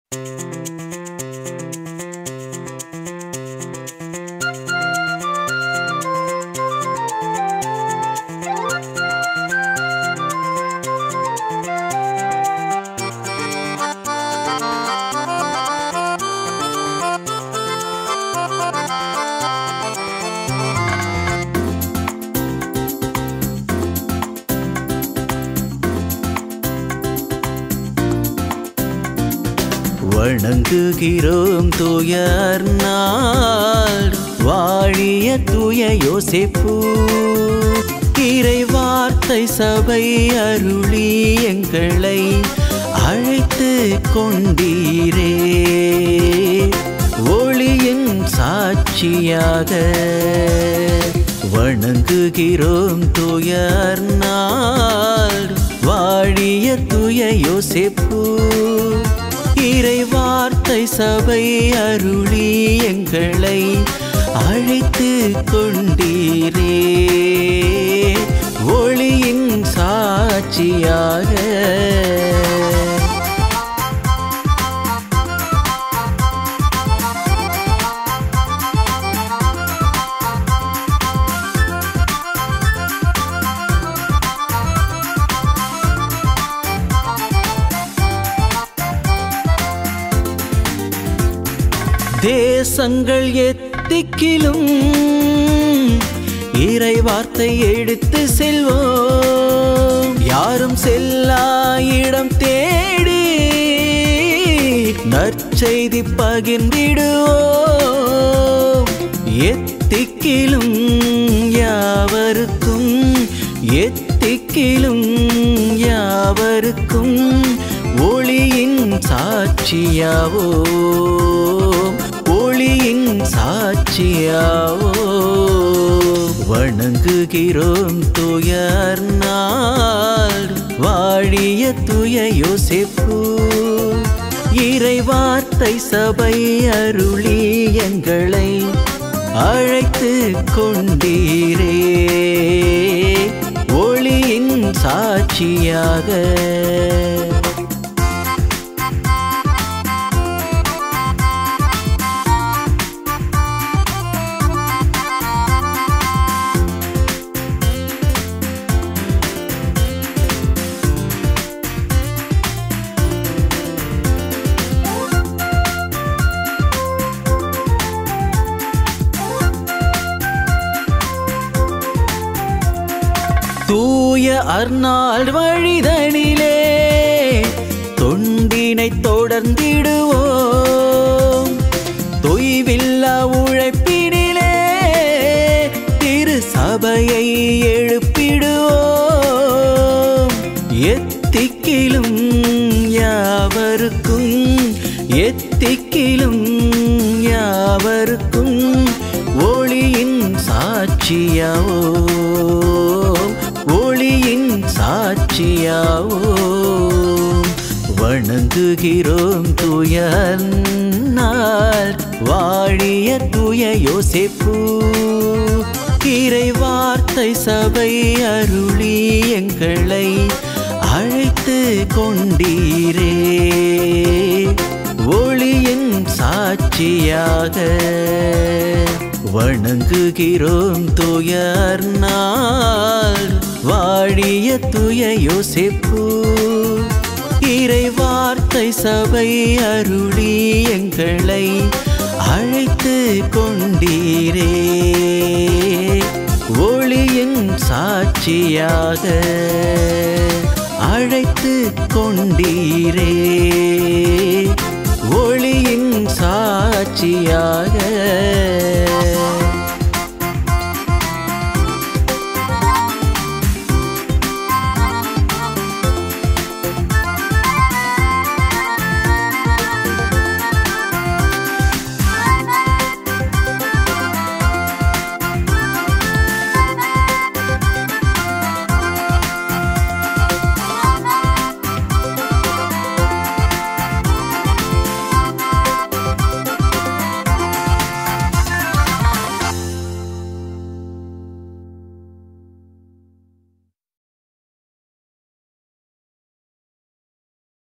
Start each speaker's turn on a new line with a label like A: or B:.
A: வணங்குகிறோம் துயர் நாள் வாழிய தூய யோசிப்பு இறை வார்த்தை சபை அருளி எங்களை அழைத்து கொண்டீரே ஒளியின் சாட்சியாக வணங்குகிறோம் துயர் நாள் வாழிய தூய யோசிப்பு இறை வார்த்தை சபை அருளி எங்களை அழைத்து கொண்டீரே ஒளியின் சாட்சியாக தேசங்கள் எத்திக்கிலும் இறை வார்த்தை எடுத்து செல்வோம் யாரும் செல்லா இடம் தேடி நற்செய்தி பகிர்ந்திடுவோம் எத்திக்கிலும் யாவருக்கும் எத்திக்கிலும் யாவருக்கும் ஒளியின் சாட்சியாவோ ஒளியின் சாட்சியாவோ வணங்குகிறோம் துயர் நாள் வாழிய துய யோசிப்பு இறை வார்த்தை சபை அருளி எங்களை அழைத்து கொண்டீரே ஒளியின் சாட்சியாக தூய அர்நாள் வழிதனிலே தொண்டினை தொடர்ந்திடுவோம் தொய்வில்லா உழைப்பினிலே திரு சபையை எழுப்பிடுவோம் எத்திக்கிலும் யாவருக்கும் எத்திக்கிலும் யாவருக்கும் ஒளியின் சாட்சியாவோ ஒளியின் சாட்சியாவோ வணங்குகிறோம் துயர் நாள் வாழிய துய யோசிப்பு இறை வார்த்தை சபை அருளி எங்களை அழைத்து கொண்டீரே ஒளியின் சாட்சியாக வணங்குகிறோம் துயர் நாள் வாழிய துய யோசிப்பு இறை வார்த்தை சபை அருளி எங்களை அழைத்து கொண்டீரே ஒளியின் சாட்சியாக அழைத்து கொண்டீரே